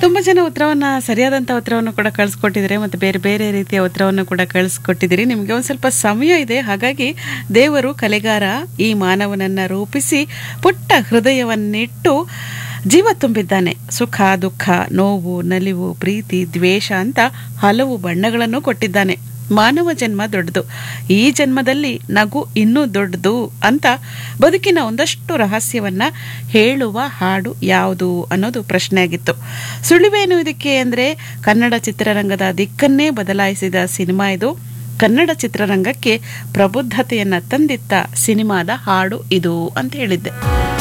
ತುಂಬ ಜನ ಉತ್ತರವನ್ನು ಸರಿಯಾದಂಥ ಉತ್ತರವನ್ನು ಕೂಡ ಕಳಿಸ್ಕೊಟ್ಟಿದ್ದೀರಿ ಮತ್ತು ಬೇರೆ ಬೇರೆ ರೀತಿಯ ಉತ್ತರವನ್ನು ಕೂಡ ಕಳಿಸ್ಕೊಟ್ಟಿದ್ದೀರಿ ನಿಮಗೆ ಒಂದು ಸ್ವಲ್ಪ ಸಮಯ ಇದೆ ಹಾಗಾಗಿ ದೇವರು ಕಲೆಗಾರ ಈ ಮಾನವನನ್ನು ರೂಪಿಸಿ ಪುಟ್ಟ ಹೃದಯವನ್ನಿಟ್ಟು ಜೀವ ತುಂಬಿದ್ದಾನೆ ಸುಖ ದುಃಖ ನೋವು ನಲಿವು ಪ್ರೀತಿ ದ್ವೇಷ ಅಂತ ಹಲವು ಬಣ್ಣಗಳನ್ನು ಕೊಟ್ಟಿದ್ದಾನೆ ಮಾನವ ಜನ್ಮ ದೊಡ್ಡದು ಈ ಜನ್ಮದಲ್ಲಿ ನಗು ಇನ್ನೂ ದೊಡ್ಡದು ಅಂತ ಬದುಕಿನ ಒಂದಷ್ಟು ರಹಸ್ಯವನ್ನ ಹೇಳುವ ಹಾಡು ಯಾವುದು ಅನ್ನೋದು ಪ್ರಶ್ನೆ ಆಗಿತ್ತು ಸುಳಿವೇನು ಇದಕ್ಕೆ ಅಂದರೆ ಕನ್ನಡ ಚಿತ್ರರಂಗದ ದಿಕ್ಕನ್ನೇ ಬದಲಾಯಿಸಿದ ಸಿನಿಮಾ ಇದು ಕನ್ನಡ ಚಿತ್ರರಂಗಕ್ಕೆ ಪ್ರಬುದ್ಧತೆಯನ್ನ ತಂದಿತ್ತ ಸಿನಿಮಾದ ಹಾಡು ಇದು ಅಂತ ಹೇಳಿದ್ದೆ